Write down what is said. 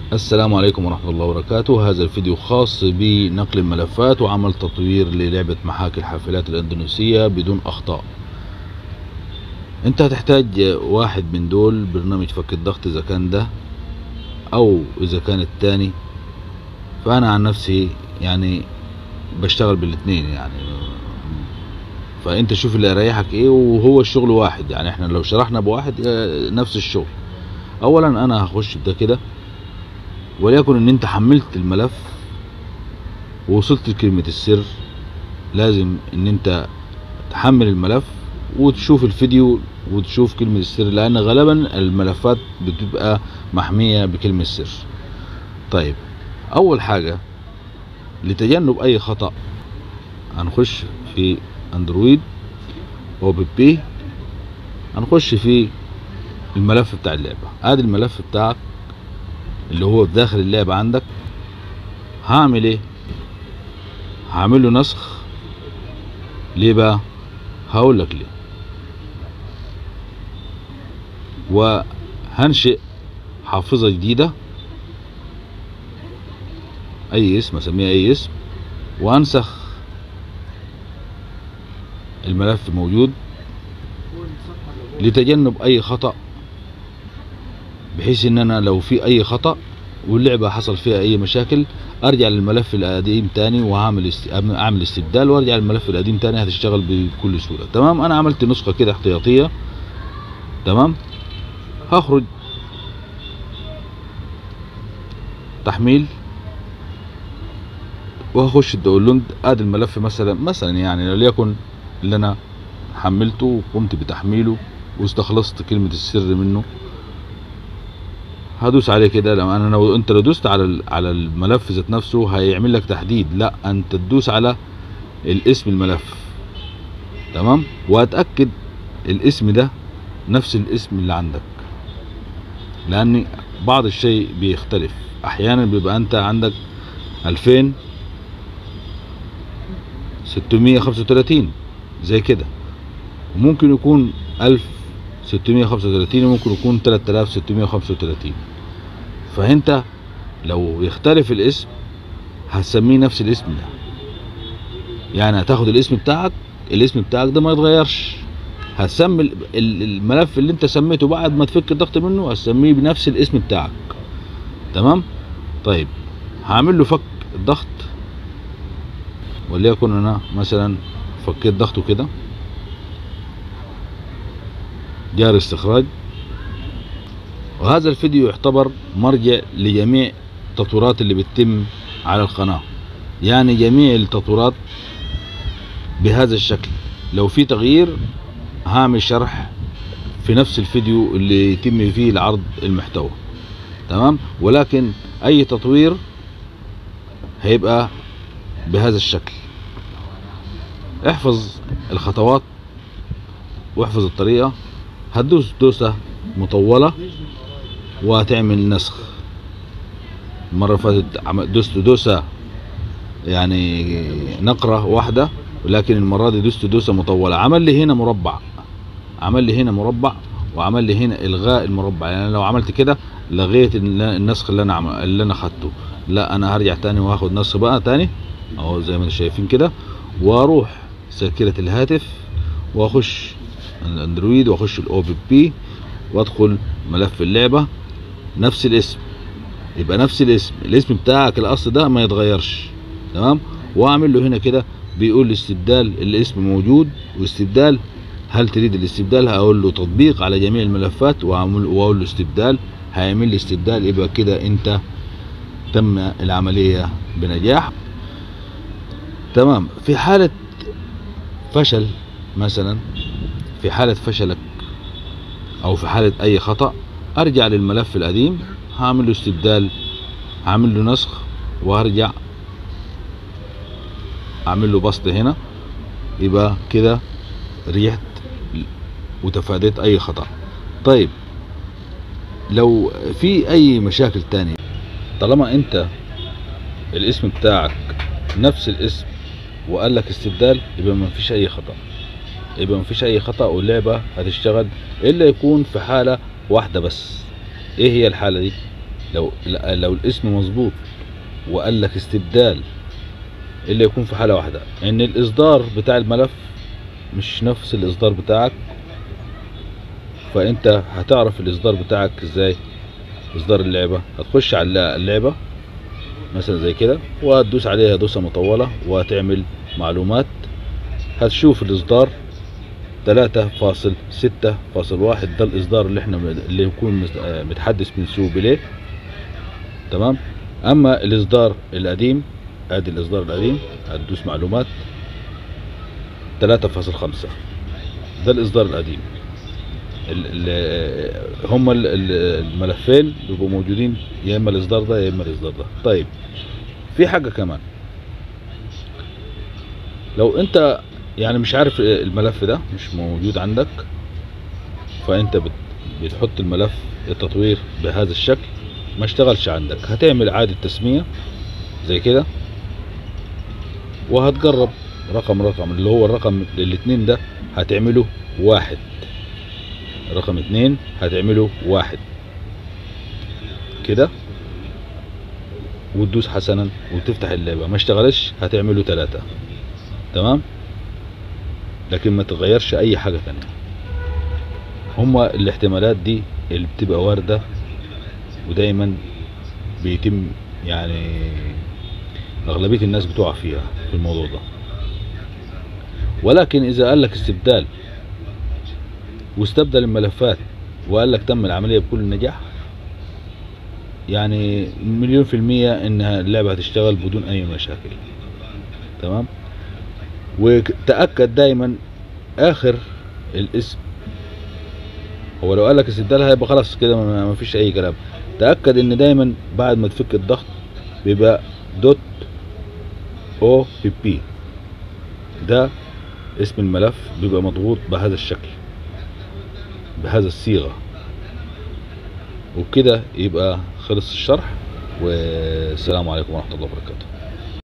السلام عليكم ورحمة الله وبركاته هذا الفيديو خاص بنقل الملفات وعمل تطوير للعبة محاكي الحافلات الأندونيسية بدون أخطاء انت هتحتاج واحد من دول برنامج فك الضغط إذا كان ده أو إذا كان التاني فأنا عن نفسي يعني بشتغل بالاتنين يعني فانت شوف اللي يريحك ايه وهو الشغل واحد يعني احنا لو شرحنا بواحد آه، نفس الشغل اولا انا هخش بده كده وليكن ان انت حملت الملف ووصلت لكلمة السر لازم ان انت تحمل الملف وتشوف الفيديو وتشوف كلمة السر لان غالبا الملفات بتبقى محمية بكلمة السر طيب اول حاجة لتجنب اي خطأ هنخش في اندرويد او بي بي هنخش في الملف بتاع اللعبة ادي الملف بتاعك اللي هو في داخل اللعبة عندك هعمل ايه هعمل له نسخ ليه بقى هقول لك ليه وهنشئ حافظة جديدة اي اسم اسميها اي اسم وانسخ الملف موجود لتجنب اي خطأ بحيث ان انا لو في اي خطأ واللعبة حصل فيها اي مشاكل ارجع للملف القديم تاني واعمل است... اعمل استبدال وارجع للملف القديم تاني هتشتغل بكل سهولة تمام انا عملت نسخة كده احتياطية تمام هخرج تحميل وهخش الداونلود ادي الملف مثلا مثلا يعني ليكن اللي انا حملته وقمت بتحميله واستخلصت كلمة السر منه هدوس عليه كده لما انا لو انت لو دوست على ال- على الملف ذات نفسه هيعمل لك تحديد لا انت تدوس على الاسم الملف تمام واتاكد الاسم ده نفس الاسم اللي عندك لان بعض الشيء بيختلف احيانا بيبقى انت عندك 2000 635 زي كده وممكن يكون 1635 وممكن يكون 3635 فانت لو يختلف الاسم هتسميه نفس الاسم ده يعني هتاخد الاسم بتاعك الاسم بتاعك ده ما يتغيرش هتسمي ال- ال- الملف اللي انت سميته بعد ما تفك الضغط منه هتسميه بنفس الاسم بتاعك تمام طيب هعمل له فك الضغط وليكن انا مثلا فكيت ضغطه كده جاري استخراج وهذا الفيديو يعتبر مرجع لجميع التطويرات اللي بتتم على القناة يعني جميع التطويرات بهذا الشكل لو في تغيير هعمل شرح في نفس الفيديو اللي يتم فيه العرض المحتوى تمام ولكن اي تطوير هيبقى بهذا الشكل احفظ الخطوات واحفظ الطريقة هتدوس دوسة مطولة وهتعمل نسخ المرة اللي فاتت عم- دوست دوسة يعني نقرة واحدة ولكن المرة دي دوست دوسة مطولة عمل لي هنا مربع عمل لي هنا مربع وعمل لي هنا الغاء المربع يعني لو عملت كده لغيت ال- النسخ اللي انا عم... اللي انا خدته لا انا هرجع تاني واخد نسخ بقى تاني اهو زي ما انتم شايفين كده واروح ذاكرة الهاتف واخش الاندرويد واخش الاو بي بي وادخل ملف اللعبة نفس الاسم يبقى نفس الاسم الاسم بتاعك الاصل ده ما يتغيرش تمام واعمل له هنا كده بيقول لي استبدال الاسم موجود واستبدال هل تريد الاستبدال هقول له تطبيق على جميع الملفات واعمل واقول له استبدال هيعمل لي استبدال يبقى كده انت تم العملية بنجاح تمام في حالة فشل مثلا في حالة فشلك او في حالة اي خطأ ارجع للملف القديم هعمل له استبدال هعمل له نسخ وهرجع اعمل له بسط هنا يبقى كده ريحت وتفاديت اي خطأ طيب لو في اي مشاكل تانية طالما انت الاسم بتاعك نفس الاسم وقال لك استبدال يبقى ما فيش اي خطأ يبقى ما فيش اي خطأ واللعبة هتشتغل الا يكون في حالة واحدة بس ايه هي الحالة دي لو لا- لو الاسم مظبوط وقال لك استبدال اللي يكون في حالة واحدة ان الاصدار بتاع الملف مش نفس الاصدار بتاعك فانت هتعرف الاصدار بتاعك ازاي اصدار اللعبة هتخش على اللعبة مثلا زي كده وهتدوس عليها دوسة مطولة وهتعمل معلومات هتشوف الاصدار 3.6.1 ده الاصدار اللي احنا اللي يكون مس- آه، متحدث من سوق بليه تمام اما الاصدار القديم ادي الاصدار القديم هتدوس معلومات 3.5 ده الاصدار القديم ال- ال- هما ال- ال- الملفين بيبقوا موجودين يا اما الاصدار ده يا اما الاصدار ده طيب في حاجه كمان لو انت يعني مش عارف الملف ده مش موجود عندك فانت بت- بتحط الملف التطوير بهذا الشكل ما اشتغلش عندك هتعمل اعادة تسمية زي كده وهتجرب رقم رقم اللي هو الرقم الاتنين ده هتعمله واحد رقم اتنين هتعمله واحد كده وتدوس حسنا وتفتح اللعبة ما اشتغلش هتعمله تلاتة تمام لكن ما تغيرش اي حاجة تانية هما الاحتمالات دي اللي بتبقى واردة ودايما بيتم يعني اغلبية الناس بتقع فيها في الموضوع ده ولكن اذا قال لك استبدال واستبدل الملفات وقال لك تم العملية بكل نجاح يعني مليون في المية انها اللعبة هتشتغل بدون اي مشاكل تمام وتأكد دايما اخر الاسم هو لو قال لك استبدال هيبقى خلاص كده ما ما فيش اي كلام تأكد ان دايما بعد ما تفك الضغط بيبقى دوت او بي بي ده اسم الملف بيبقى مضغوط بهذا الشكل بهذا الصيغة وبكده يبقى خلص الشرح والسلام عليكم ورحمة الله وبركاته